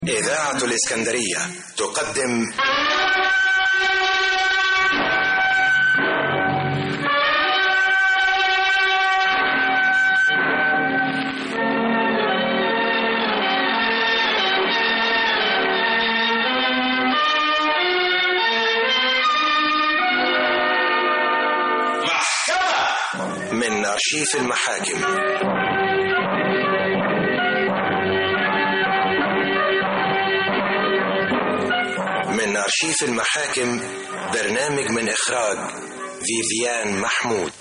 إذاعة الإسكندرية تقدم من أرشيف المحاكم من أرشيف المحاكم برنامج من إخراج فيفيان محمود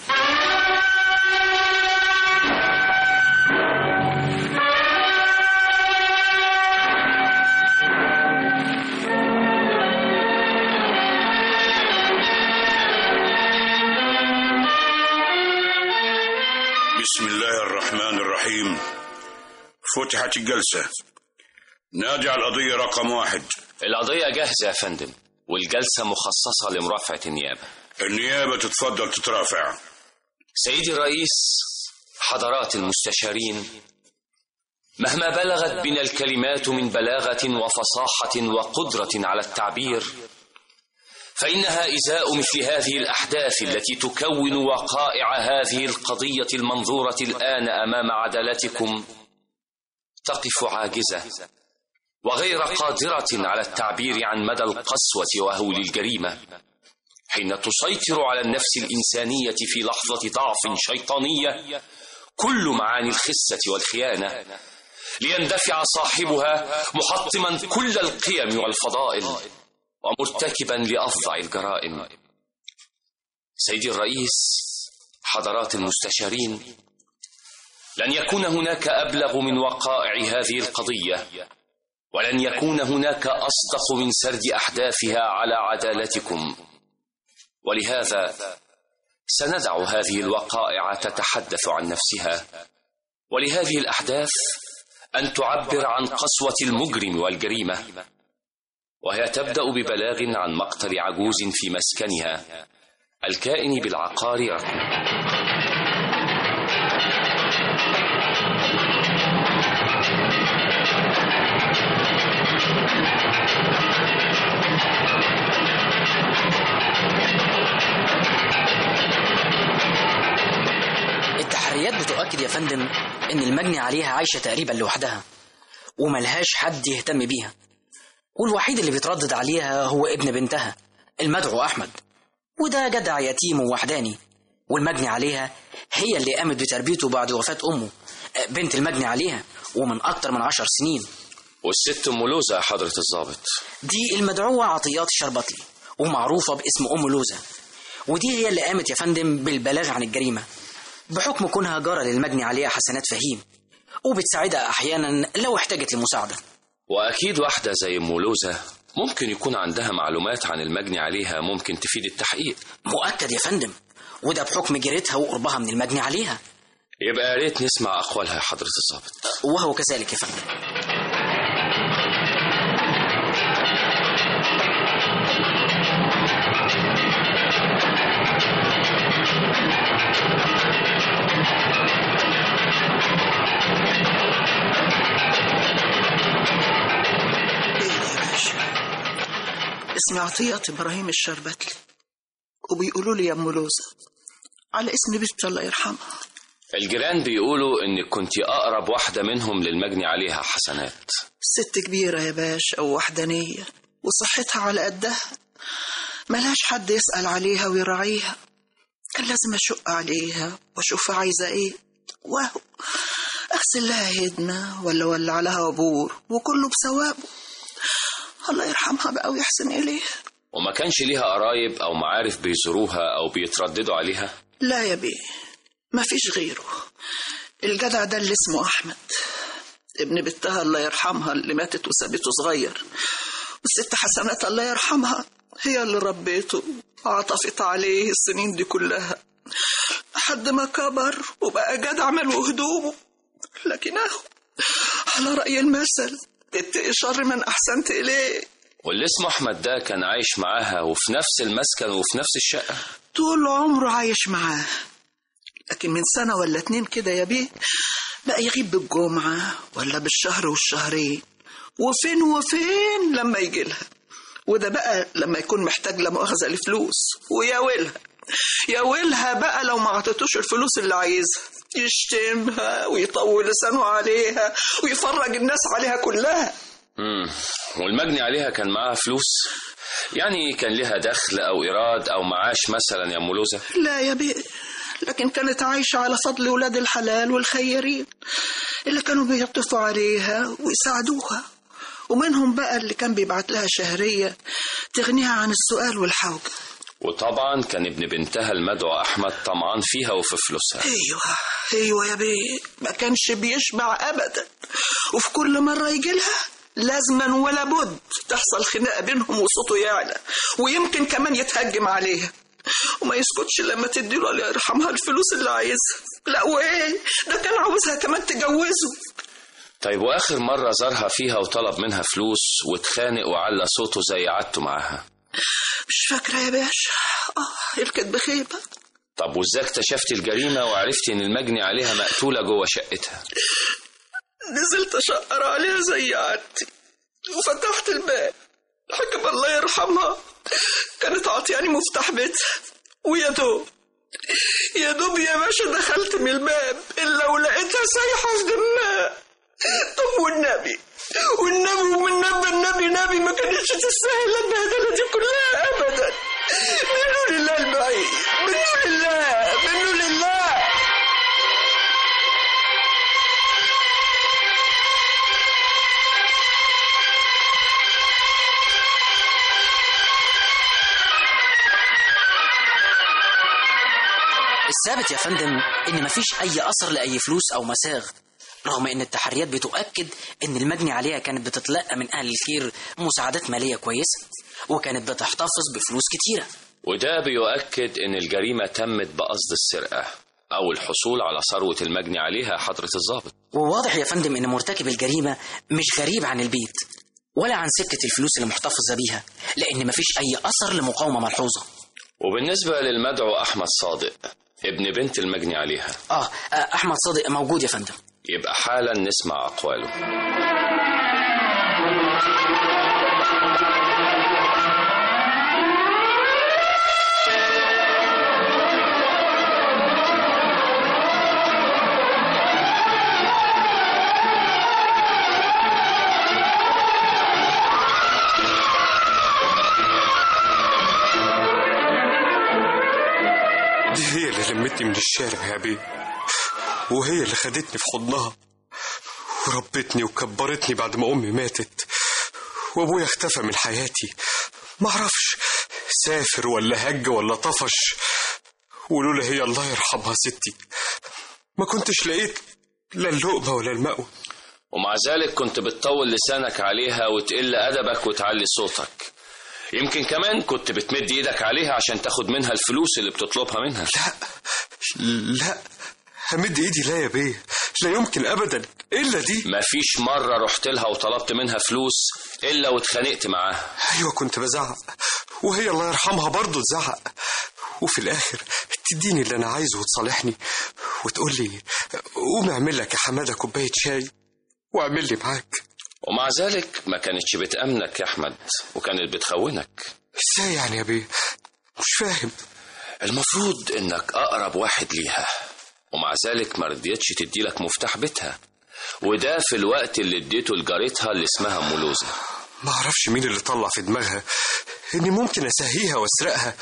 بسم الله الرحمن الرحيم فتحت الجلسة نادي على القضية رقم واحد القضية جاهزة يا فندم والجلسة مخصصة لمرافعة النيابة النيابة تتفضل تترافع سيدي الرئيس حضرات المستشارين مهما بلغت بنا الكلمات من بلاغة وفصاحة وقدرة على التعبير فإنها إزاء مثل هذه الأحداث التي تكون وقائع هذه القضية المنظورة الآن أمام عدالتكم تقف عاجزة وغير قادرة على التعبير عن مدى القسوة وهول الجريمة حين تسيطر على النفس الإنسانية في لحظة ضعف شيطانية كل معاني الخسة والخيانة ليندفع صاحبها محطما كل القيم والفضائل ومرتكبا لأفظع الجرائم سيدي الرئيس حضرات المستشارين لن يكون هناك أبلغ من وقائع هذه القضية ولن يكون هناك أصدق من سرد أحداثها على عدالتكم ولهذا سندع هذه الوقائع تتحدث عن نفسها ولهذه الأحداث أن تعبر عن قسوة المجرم والجريمة وهي تبدأ ببلاغ عن مقتل عجوز في مسكنها الكائن بالعقار رقم التحريات بتؤكد يا فندم إن المجني عليها عايشة تقريبا لوحدها وملهاش حد يهتم بيها والوحيد اللي بيتردد عليها هو ابن بنتها المدعو أحمد وده جدع يتيم ووحداني والمجني عليها هي اللي قامت بتربيته بعد وفاة أمه بنت المجني عليها ومن أكتر من عشر سنين والست أم لوزة يا حضرة الضابط دي المدعوة عطيات الشربطلي ومعروفة باسم أم لوزة ودي هي اللي قامت يا فندم بالبلاغ عن الجريمة بحكم كونها جارة للمجني عليها حسنات فهيم وبتساعدها أحيانا لو احتاجت لمساعدة وأكيد واحدة زي أم لوزة ممكن يكون عندها معلومات عن المجني عليها ممكن تفيد التحقيق مؤكد يا فندم وده بحكم جيرتها وقربها من المجني عليها يبقى يا ريت نسمع أقوالها يا حضرة الضابط وهو كذلك يا فندم ايه يا باشا اسمي عطيات ابراهيم الشربتلي وبيقولوا لي يا ام لوزة على اسم بنتي الله يرحمها الجيران بيقولوا إنك كنت أقرب واحدة منهم للمجني عليها حسنات ست كبيرة يا باشا ووحدانية وصحتها على قدها ملهاش حد يسأل عليها ويراعيها كان لازم أشق عليها وأشوفها عايزة إيه وهو أغسل لها هدمة ولا ولع لها وبور وكله بثوابه الله يرحمها بقى ويحسن إليها وما كانش ليها قرايب أو معارف بيزوروها أو بيترددوا عليها لا يا بيه مفيش غيره الجدع ده اللي اسمه أحمد ابن بنتها الله يرحمها اللي ماتت وسابته صغير والست حسنات الله يرحمها هي اللي ربيته وعطفت عليه السنين دي كلها لحد ما كبر وبقى جدع ملو هدومه لكن اهو على رأي المثل اتقي شر من أحسنت إليه واللي اسمه أحمد ده كان عايش معاها وفي نفس المسكن وفي نفس الشقة طول عمره عايش معاه لكن من سنة ولا اتنين كده يا بيه بقى يغيب بالجمعة ولا بالشهر والشهرين وفين وفين لما يجي لها وده بقى لما يكون محتاج لا مؤاخذة لفلوس ويا ويلها يا ويلها بقى لو ما عطيتوش الفلوس اللي عايزها يشتمها ويطول لسانه عليها ويفرج الناس عليها كلها مم. والمجني عليها كان معاها فلوس يعني كان لها دخل أو إيراد أو معاش مثلا يا أم لوزة لا يا بيه لكن كانت عايشة على فضل ولاد الحلال والخيرين اللي كانوا بيعطفوا عليها ويساعدوها ومنهم بقى اللي كان بيبعت لها شهرية تغنيها عن السؤال والحوجة وطبعا كان ابن بنتها المدعو أحمد طمعان فيها وفي فلوسها ايوه ايوه يا بيه ما كانش بيشبع ابدا وفي كل مره يجي لها لازما ولا بد تحصل خناقه بينهم وصوته يعلى ويمكن كمان يتهجم عليها وما يسكتش لما تديله الله يرحمها الفلوس اللي عايزها لا وايه ده كان عاوزها كمان تجوزه طيب وآخر مرة زارها فيها وطلب منها فلوس واتخانق وعلى صوته زي عادته معاها مش فاكره يا باشا اه الكدب خيبه طب وازاي اكتشفتي الجريمة وعرفتي ان المجني عليها مقتولة جوه شقتها نزلت اشقر عليها زي عادتي وفتحت الباب حكم الله يرحمها كانت عاطياني مفتاح بيتها ويا دوب يا دوب يا باشا دخلت من الباب الا ولقيتها سايحه في دمها طب والنبي والنبي ومن نبى النبي نبي ما كانتش تستاهل البهدله دي كلها ابدا منه لله البعيد منه لله منه لله الثابت يا فندم ان مفيش اي اثر لاي فلوس او مساغ رغم ان التحريات بتؤكد ان المجني عليها كانت بتتلقى من اهل الخير مساعدات ماليه كويسه وكانت بتحتفظ بفلوس كتيره وده بيؤكد ان الجريمة تمت بقصد السرقة او الحصول على ثروة المجني عليها حضرة الضابط وواضح يا فندم ان مرتكب الجريمه مش غريب عن البيت ولا عن سكه الفلوس اللي محتفظه بيها لان مفيش اي اثر لمقاومه ملحوظه وبالنسبة للمدعو أحمد صادق ابن بنت المجني عليها اه آه، احمد صادق موجود يا فندم يبقى حالا نسمع أقواله دي هي اللي لمتني من الشارع يا بيه وهي اللي خدتني في حضنها وربتني وكبرتني بعد ما أمي ماتت وأبويا اختفى من حياتي معرفش سافر ولا هج ولا طفش ولولا هي الله يرحمها ستي ما كنتش لقيت لا اللقمة ولا المأوى ومع ذلك كنت بتطول لسانك عليها وتقل أدبك وتعلي صوتك يمكن كمان كنت بتمد ايدك عليها عشان تاخد منها الفلوس اللي بتطلبها منها لا لا همد ايدي لا يا بيه لا يمكن ابدا الا دي مفيش مرة رحت لها وطلبت منها فلوس إلا واتخانقت معاها ايوه كنت بزعق وهي الله يرحمها برضه تزعق وفي الاخر تديني اللي انا عايزه وتصالحني وتقول لي قوم اعمل لك يا حماده كوبايه شاي واعمل لي معاك ومع ذلك ما كانتش بتأمنك يا أحمد وكانت بتخونك ازاي يعني يا بيه مش فاهم المفروض إنك أقرب واحد ليها ومع ذلك ما رضيتش تديلك مفتاح بيتها وده في الوقت اللي اديته لجارتها اللي اسمها مولوزة ما اعرفش مين اللي طلع في دماغها اني ممكن اسهيها واسرقها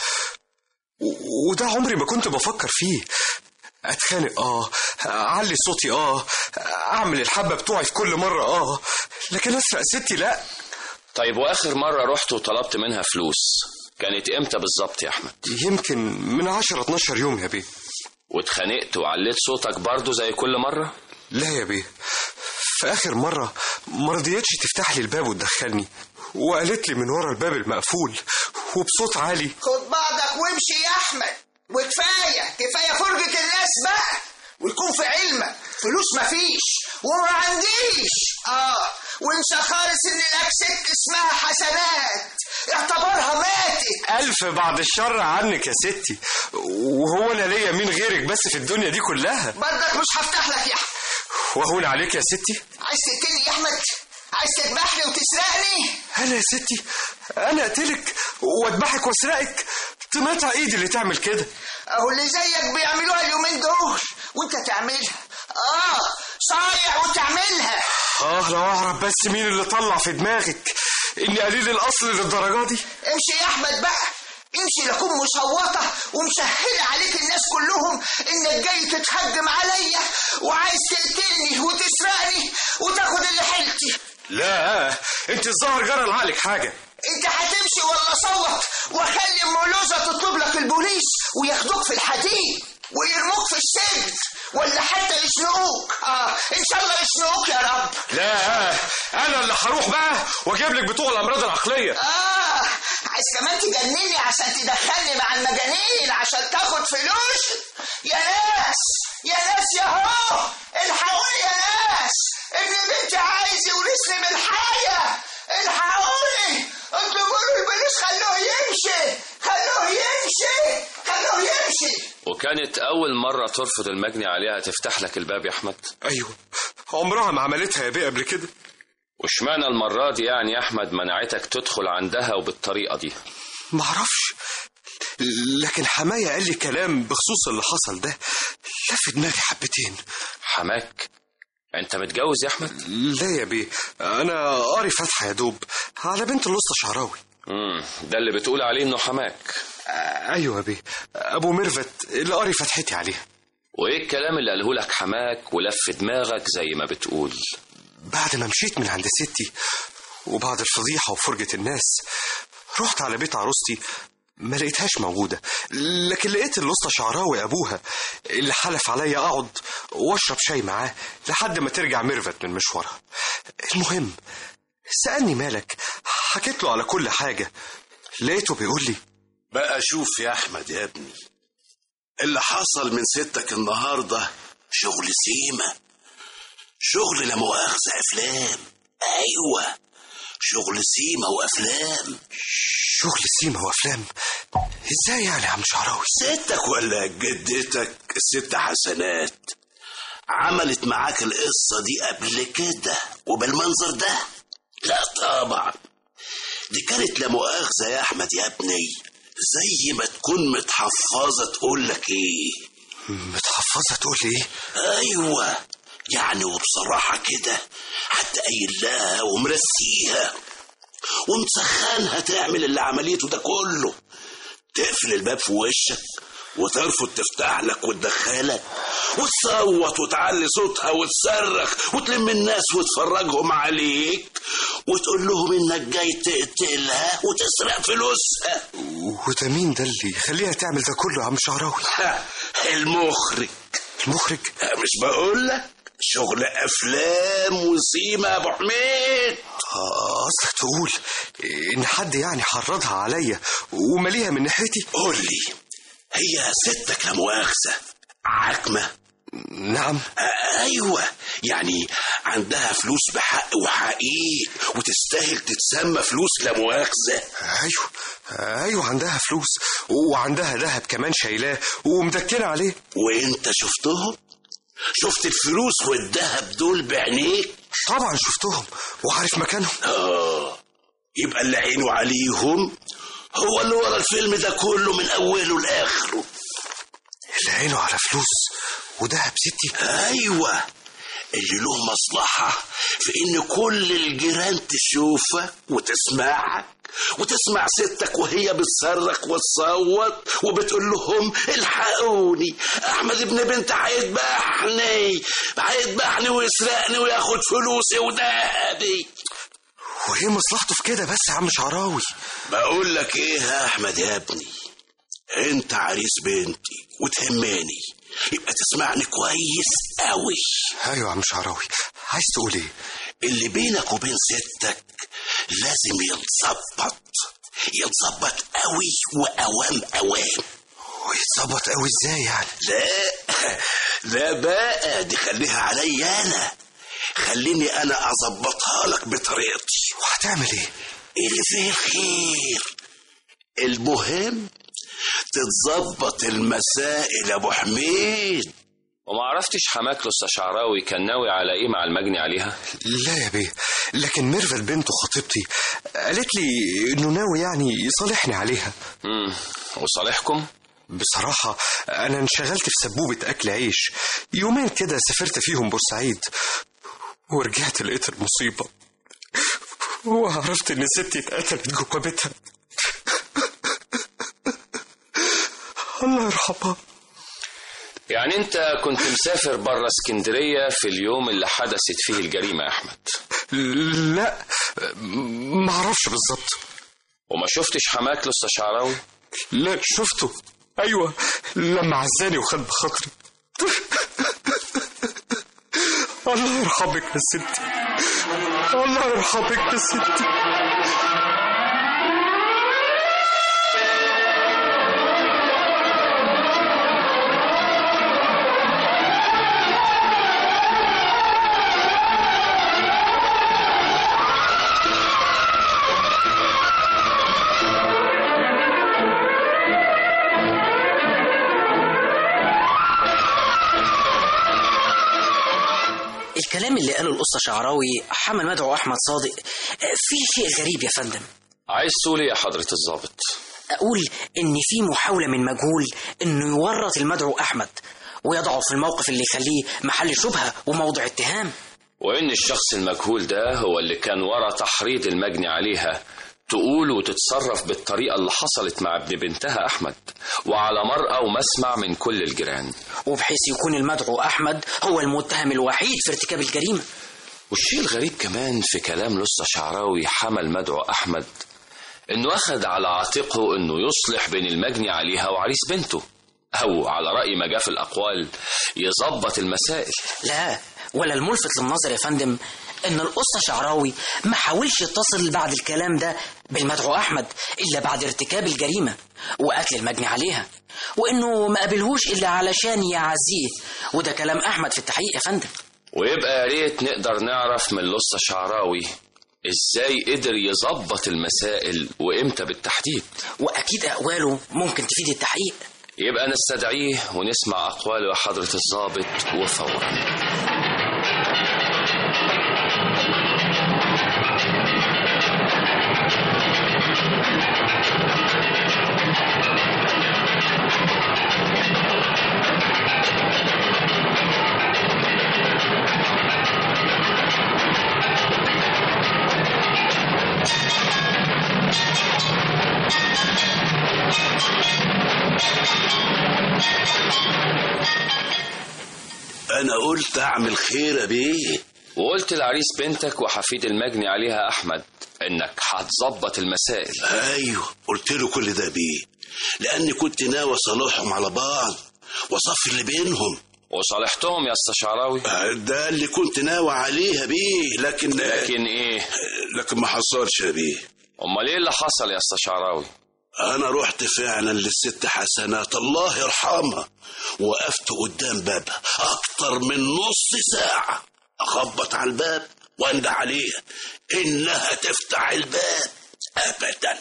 و- وده عمري ما كنت بفكر فيه اتخانق اه اعلي صوتي اه اعمل الحبه بتوعي في كل مره اه لكن اسرق ستي لا طيب وآخر مرة رحت وطلبت منها فلوس كانت إمتى بالظبط يا أحمد يمكن من 10 12 يوم يا بيه واتخانقت وعليت صوتك برضه زي كل مرة لا يا بيه في اخر مره ما رضيتش تفتح لي الباب وتدخلني وقالت لي من ورا الباب المقفول وبصوت عالي خد بعضك وامشي يا احمد وكفايه كفايه فرجه الناس بقى ويكون في علمك فلوس مفيش وما عنديش اه وانسى خالص ان لك ست اسمها حسنات اعتبرها ماتت ألف بعد الشر عنك يا ستي وهو أنا ليا مين غيرك بس في الدنيا دي كلها برضك مش هفتح لك يا احمد وهون عليك يا ستي عايز تقتلني يا احمد عايز تذبحني وتسرقني انا يا ستي انا اقتلك واذبحك واسرقك تمتع ايدي اللي تعمل كده اهو اللي زيك بيعملوها اليومين دول وانت تعملها اه صايع وتعملها اه لو اعرف بس مين اللي طلع في دماغك اني قليل الاصل للدرجه دي امشي يا احمد بقى امشي لكم مصوتة ومسهلة عليك الناس كلهم انك جاي تتهجم عليا وعايز تقتلني وتسرقني وتاخد اللي حيلتي لا انت الظاهر جرى لعقلك حاجه انت هتمشي ولا صوت واخلي مولوزة تطلب لك البوليس وياخدوك في الحديد ويرموك في السجن ولا حتى يشنقوك اه ان شاء الله يشنقوك يا رب لا انا اللي هروح بقى واجيب لك بتوع الامراض العقليه اه عايز كمان تجنني عشان تدخلني مع المجانين عشان تاخد فلوس يا ناس يا ناس يا هو الحقوني يا ناس ابن بنتي عايز يورثني من الحياة الحقوني اطلبوا له البوليس خلوه يمشي خلوه يمشي خلوه يمشي وكانت أول مرة ترفض المجني عليها تفتح لك الباب يا أحمد ايوه عمرها ما عملتها يا بيه قبل كده واشمعنى المرة دي يعني يا أحمد منعتك تدخل عندها وبالطريقة دي معرفش لكن حماية قال لي كلام بخصوص اللي حصل ده لف دماغي حبتين حماك أنت متجوز يا أحمد؟ لا يا بيه انا قاري فاتحه يا دوب على بنت الاسطى شعراوي مم. ده اللي بتقول عليه إنه حماك ايوه يا بيه ابو ميرفت اللي قاري فتحتي عليها وإيه الكلام اللي قاله لك حماك ولف دماغك زي ما بتقول بعد ما مشيت من عند ستي وبعد الفضيحة وفرجة الناس رحت على بيت عروستي ما لقيتهاش موجودة لكن لقيت الأسطى شعراوي أبوها اللي حلف عليا أقعد وأشرب شاي معاه لحد ما ترجع ميرفت من مشوارها المهم سألني مالك حكيت له على كل حاجة لقيته بيقول لي بقى شوف يا احمد يا ابني اللي حصل من ستك النهارده شغل سيمه شغل لا مؤاخذه افلام ايوه شغل سيمه وافلام شغل سيما وأفلام إزاي يعني يا عم شعراوي ستك ولا جدتك الست حسنات عملت معاك القصه دي قبل كده وبالمنظر ده لا طبعا دي كانت لا مؤاخذه يا احمد يا ابني زي ما تكون متحفظه تقول لك ايه متحفظة تقول لي إيه ايوه يعني وبصراحه كده حتى قايل لها ومرسيها ومسخنها تعمل اللي عمليته ده كله تقفل الباب في وشك وترفض تفتح لك وتدخلك وتصوت وتعلي صوتها وتصرخ وتلم الناس وتفرجهم عليك وتقول لهم انك جاي تقتلها وتسرق فلوسها وده مين ده اللي يخليها تعمل ده كله يا عم شعراوي المخرج المخرج مش بقول لك شغل افلام وسيما يا ابو حميد آه، قصدك تقول ان حد يعني حرضها عليا ومليها من ناحيتي قول لي هي ستك لا مؤاخذه عاكمه نعم آه، ايوه يعني عندها فلوس بحق وحقيق وتستاهل تتسمى فلوس لا مؤاخذه ايوه ايوه عندها فلوس وعندها ذهب كمان شايلاه ومدكنه عليه وانت شفتهم شفت الفلوس والذهب دول بعينيك طبعا شفتهم وعارف مكانهم اه يبقى اللي عينه عليهم هو اللي ورا الفيلم ده كله من اوله لاخره اللي عينه على فلوس وذهب ستي ايوه اللي له مصلحة في ان كل الجيران تشوفك وتسمعك وتسمع ستك وهي بتصرخ وتصوت وبتقول لهم الحقوني احمد ابن بنت هيذبحني هيذبحني ويسرقني وياخد فلوسي وذهبي وايه مصلحته في كده بس يا عم شعراوي بقول لك ايه يا احمد يا ابني انت عريس بنتي وتهمني يبقى تسمعني كويس قوي ايوه يا عم شعراوي عايز تقول ايه اللي بينك وبين ستك لازم يتظبط يتظبط قوي واوام اوام ويتظبط قوي ازاي يعني لا لا بقى دي خليها عليا انا خليني انا اظبطها لك بطريقتي وهتعمل ايه اللي فيه الخير المهم تتظبط المسائل يا ابو حميد وما عرفتش حماك لسه شعراوي كان ناوي على ايه مع المجني عليها لا يا بيه لكن ميرفت بنته خطيبتي قالت لي انه ناوي يعني يصالحني عليها امم وصالحكم بصراحة أنا انشغلت في سبوبة أكل عيش يومين كده سافرت فيهم بورسعيد ورجعت لقيت المصيبة وعرفت إن ستي اتقتلت جوه بيتها الله يرحمها يعني انت كنت مسافر بره اسكندرية في اليوم اللي حدثت فيه الجريمة يا احمد لا ما اعرفش بالظبط وما شفتش حماك لسه شعراوي لا شفته ايوه لما عزاني وخد بخاطري الله يرحمك يا ستي الله يرحمك يا ستي الكلام اللي قاله القصة شعراوي حمل مدعو أحمد صادق في شيء غريب يا فندم عايز تقول ايه يا حضرة الضابط أقول إن في محاولة من مجهول إنه يورط المدعو أحمد ويضعه في الموقف اللي يخليه محل شبهة وموضع اتهام وان الشخص المجهول ده هو اللي كان ورا تحريض المجني عليها تقول وتتصرف بالطريقة اللي حصلت مع ابن بنتها أحمد وعلى مرأى ومسمع من كل الجيران وبحيث يكون المدعو أحمد هو المتهم الوحيد في ارتكاب الجريمة والشيء الغريب كمان في كلام لسه شعراوي حمل مدعو أحمد إنه أخذ على عاتقه إنه يصلح بين المجني عليها وعريس بنته أو على رأي ما جاء في الأقوال يظبط المسائل لا ولا الملفت للنظر يا فندم ان القصة شعراوي ما حاولش يتصل بعد الكلام ده بالمدعو احمد الا بعد ارتكاب الجريمة وقتل المجني عليها وانه ما قابلهوش الا علشان يعزيه وده كلام احمد في التحقيق يا فندم ويبقى يا ريت نقدر نعرف من لسه شعراوي ازاي قدر يظبط المسائل وامتى بالتحديد واكيد اقواله ممكن تفيد التحقيق يبقى نستدعيه ونسمع اقواله يا حضرة الضابط وفورا انا قلت اعمل خير يا بيه وقلت لعريس بنتك وحفيد المجني عليها احمد انك هتظبط المسائل ايوه قلت له كل ده بيه لاني كنت ناوي اصالحهم على بعض واصفي اللي بينهم وصالحتهم يا اسطى شعراوي ده اللي كنت ناوي عليها بيه لكن لكن ايه لكن ما حصلش يا بيه امال ايه اللي حصل يا اسطى شعراوي انا رحت فعلا للست حسنات الله يرحمها وقفت قدام بابها اكتر من نص ساعة اخبط على الباب وانده عليها انها تفتح الباب ابدا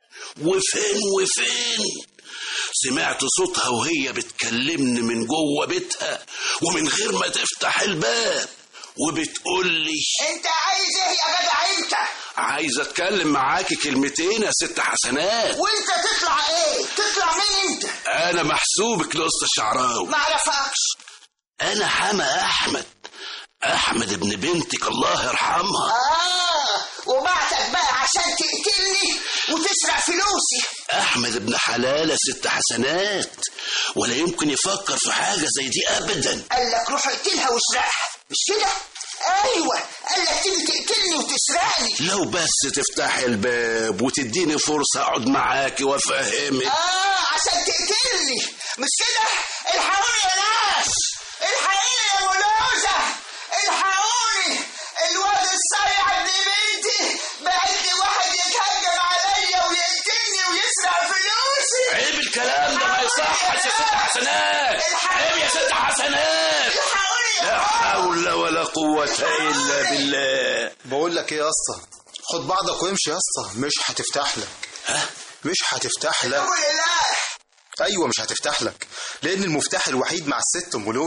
وفين وفين سمعت صوتها وهي بتكلمني من جوه بيتها ومن غير ما تفتح الباب وبتقول لي انت عايز ايه يا جدع انت عايز اتكلم معاكي كلمتين يا ست حسنات وانت تطلع ايه تطلع مين انت انا محسوبك لقصة الشعراوي ما اعرفكش انا حما احمد احمد ابن بنتك الله يرحمها اه وبعتك بقى عشان تقتلني وتسرق فلوسي احمد ابن حلال يا ست حسنات ولا يمكن يفكر في حاجة زي دي ابدا قال لك روح اقتلها واسرقها مش كده ايوه قال لك تيجي تقتلني وتسرقني لو بس تفتحي الباب وتديني فرصة اقعد معاكي وافهمك اه عشان تقتلني مش كده الحقوني يا ناس الحقوني يا ملوزة الحقوني الواد الصايع ابن بنتي بعت لي واحد يتهجم عليا ويقتلني ويسرق فلوسي عيب الكلام ده ما يصحش يا ست حسنات عيب يا ست حسنات الحقوني لا حول ولا قوة إلا بالله بقول لك ايه يا اسطى خد بعضك وامشي يا اسطى مش هتفتح لك ها؟ مش هتفتح لك قول الله ايوه مش هتفتح لك لان المفتاح الوحيد مع الست ام لوزه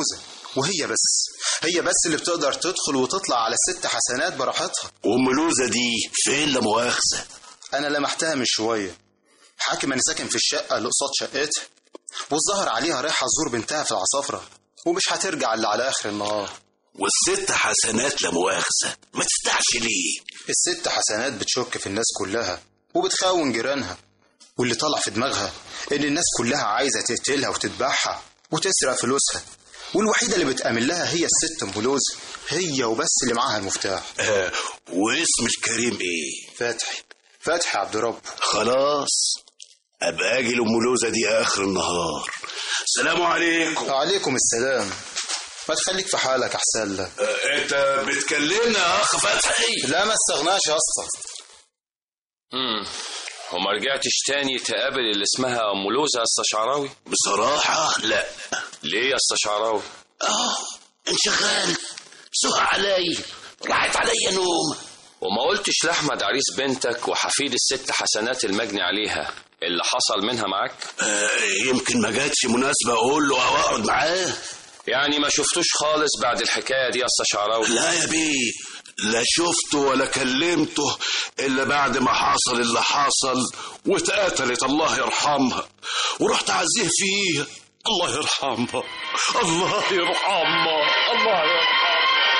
وهي بس هي بس اللي بتقدر تدخل وتطلع على الست حسنات براحتها وام لوزة دي فين لا مؤاخذة انا لمحتها من شويه حاكم انا ساكن في الشقه اللي قصاد شقتها والظهر عليها رايحه تزور بنتها في العصافره ومش هترجع الا على اخر النهار والست حسنات لا مؤاخذة ما تفتحش ليه الست حسنات بتشك في الناس كلها وبتخون جيرانها واللي طلع في دماغها ان الناس كلها عايزه تقتلها وتذبحها وتسرق فلوسها والوحيده اللي بتامن لها هي الست ام لوزة هي وبس اللي معاها المفتاح آه واسم الكريم ايه فتحي فتحي عبد رب خلاص ابقى اجي لام لوزة دي اخر النهار سلام عليكم عليكم السلام ما تخليك في حالك احسن لك آه انت بتكلمنا يا اخ فتحي لا ما استغناش يا اسطى امم وما رجعتش تاني تقابل اللي اسمها ام لوزة يا اسطى شعراوي بصراحة لا ليه يا اسطى شعراوي اه انشغلت سوء علي راحت عليا نوم وما قلتش لاحمد عريس بنتك وحفيد الست حسنات المجني عليها اللي حصل منها معاك آه يمكن ما جاتش مناسبة اقول له او اقعد معاه يعني ما شفتوش خالص بعد الحكايه دي يا اسطى شعراوي لا يا بيه لا شفته ولا كلمته الا بعد ما حصل اللي حصل واتقتلت الله يرحمها ورحت اعزيه فيها الله يرحمها الله يرحمها الله يرحمها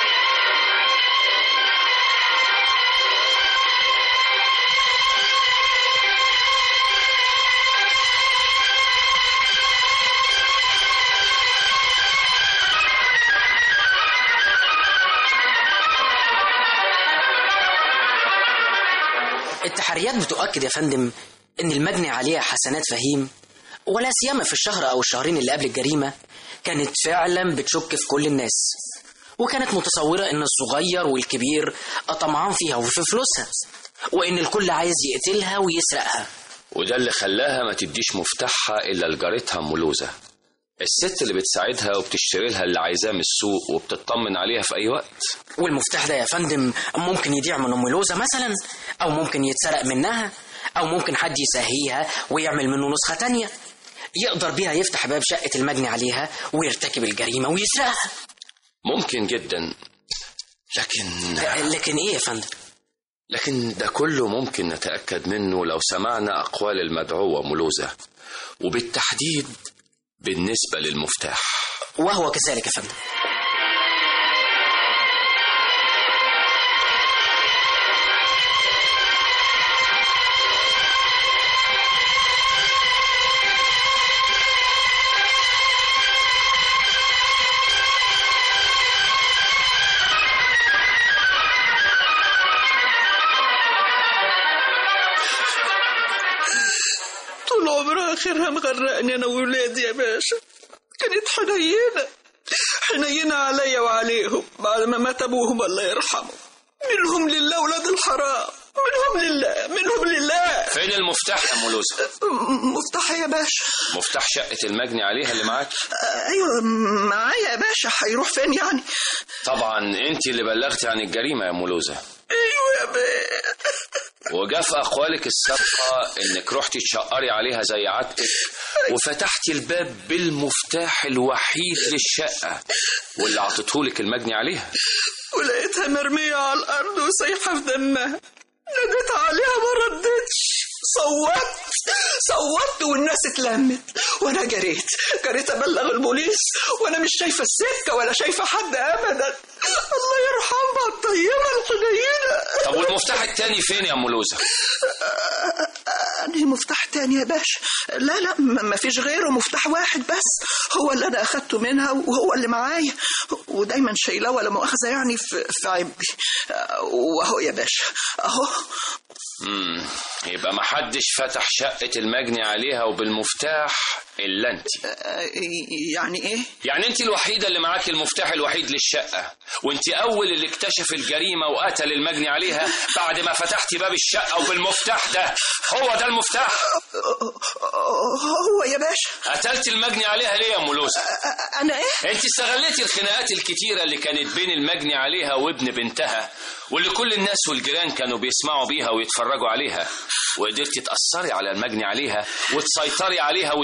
التحريات بتؤكد يا فندم ان المجني عليها حسنات فهيم ولا سيما في الشهر او الشهرين اللي قبل الجريمه كانت فعلا بتشك في كل الناس وكانت متصوره ان الصغير والكبير طمعان فيها وفي فلوسها وان الكل عايز يقتلها ويسرقها وده اللي خلاها ما تديش مفتاحها الا لجارتها ام لوزة الست اللي بتساعدها وبتشتري لها اللي عايزاه من السوق وبتطمن عليها في اي وقت والمفتاح ده يا فندم ممكن يضيع من ام لوزه مثلا او ممكن يتسرق منها او ممكن حد يسهيها ويعمل منه نسخه تانية يقدر بيها يفتح باب شقه المجني عليها ويرتكب الجريمه ويسرقها ممكن جدا لكن لكن ايه يا فندم لكن ده كله ممكن نتأكد منه لو سمعنا أقوال المدعوة ملوزة وبالتحديد بالنسبة للمفتاح وهو كذلك يا فندم طول عمرها خيرها مغرقني انا وولادي يا باشا كانت حنينه حنينه عليا وعليهم بعد ما مات ابوهم الله يرحمه منهم لله ولاد الحرام منهم لله منهم لله فين المفتاح يا ملوزة م- مفتاح يا باشا مفتاح شقة المجني عليها اللي معاك ايوه معايا يا باشا هيروح فين يعني طبعا انت اللي بلغتي عن الجريمة يا ملوزة ايوه يا باشا وجا في أقوالك السابقة إنك رحتي تشقري عليها زي عادتك وفتحتي الباب بالمفتاح الوحيد للشقة واللي عطيتهولك المجني عليها ولقيتها مرمية على الأرض وسايحة في دمها ناديت عليها ما ردتش صوت صوت والناس اتلمت وانا جريت جريت ابلغ البوليس وانا مش شايفه السكه ولا شايفه حد ابدا الله يرحمها الطيبه الحنينه طب والمفتاح التاني فين يا ملوزة انهي مفتاح تاني يا باشا لا لا ما فيش غيره مفتاح واحد بس هو اللي انا اخدته منها وهو اللي معايا ودايما شايلاه ولا مؤاخذه يعني في في عبي واهو يا باشا اهو مم. يبقى محدش فتح شقة المجني عليها وبالمفتاح إلا أنت يعني ايه يعني أنت الوحيدة اللي معاك المفتاح الوحيد للشقة وأنت أول اللي اكتشف الجريمة وقتل المجني عليها بعد ما فتحتي باب الشقة وبالمفتاح ده هو ده المفتاح هو يا باشا قتلت المجني عليها ليه يا ملوسة انا ايه انت استغلتي الخناقات الكتيرة اللي كانت بين المجني عليها وابن بنتها واللي كل الناس والجيران كانوا بيسمعوا بيها ويتفرجوا عليها وقدرتي تأثري على المجني عليها وتسيطري عليها وتخوفيها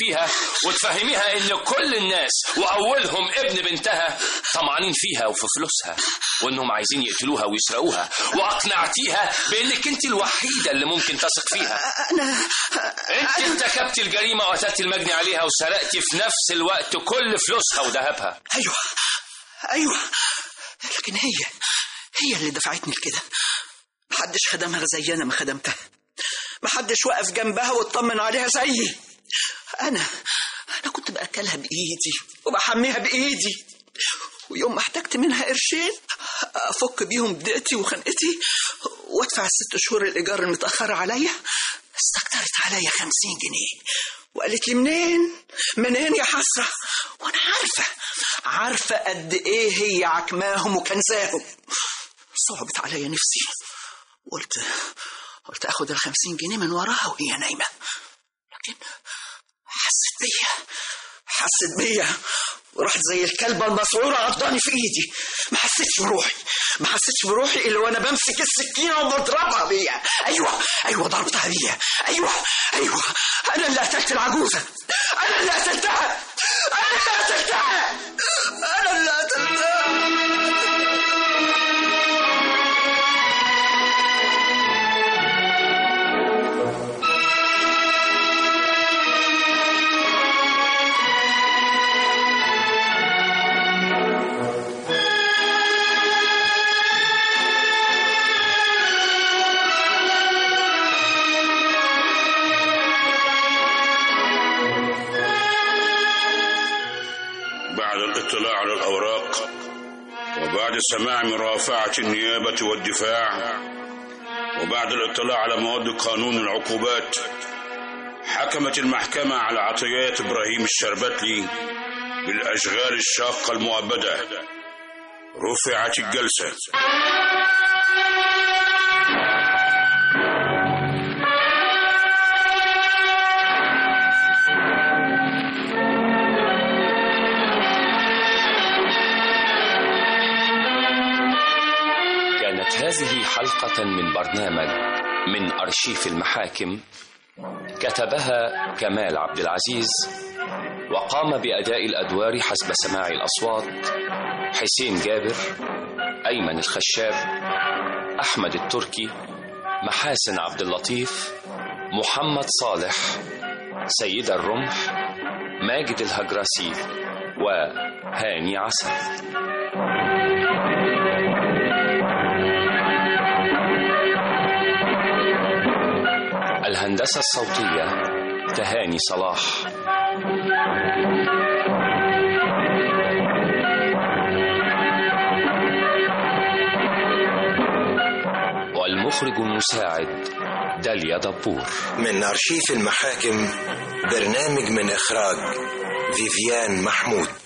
فيها وتفهميها ان كل الناس واولهم ابن بنتها طمعانين فيها وفي فلوسها وانهم عايزين يقتلوها ويسرقوها واقنعتيها بانك انت الوحيده اللي ممكن تثق فيها انا انت ارتكبتي الجريمه وقتلتي المجني عليها وسرقتي في نفس الوقت كل فلوسها وذهبها ايوه ايوه لكن هي هي اللي دفعتني لكده محدش خدمها زي انا ما خدمتها محدش وقف جنبها واطمن عليها زيي انا انا كنت باكلها بايدي وبحميها بايدي ويوم ما احتجت منها قرشين افك بيهم ضيقتي وخنقتي وادفع الست شهور الايجار المتاخره عليا استكترت عليا خمسين جنيه وقالت لي منين منين يا حسره وانا عارفه عارفه قد ايه هي عكماهم وكنزاهم صعبت عليا نفسي قلت قلت اخد الخمسين جنيه من وراها وهي نايمه لكن حست بيا حست بيا ورحت زي الكلبة المسعورة عضاني في ايدي ما حسيتش بروحي ما حسيتش بروحي الا وانا بمسك السكينة وبضربها بيها ايوه ايوه ضربتها بيها ايوه ايوه انا اللي قتلت العجوزة انا اللي قتلتها انا اللي قتلتها انا اللي قتلتها بعد الاطلاع على الأوراق وبعد سماع مرافعة النيابة والدفاع وبعد الاطلاع على مواد قانون العقوبات حكمت المحكمة على عطيات إبراهيم الشربتلي بالأشغال الشاقة المؤبدة رفعت الجلسة كانت هذه حلقة من برنامج من أرشيف المحاكم كتبها كمال عبد العزيز وقام بأداء الأدوار حسب سماع الأصوات حسين جابر أيمن الخشاب أحمد التركي محاسن عبد اللطيف محمد صالح سيدة الرمح ماجد الهجرسي وهاني عسل الهندسة الصوتية تهاني صلاح والمخرج المساعد داليا دبور من أرشيف المحاكم برنامج من إخراج فيفيان محمود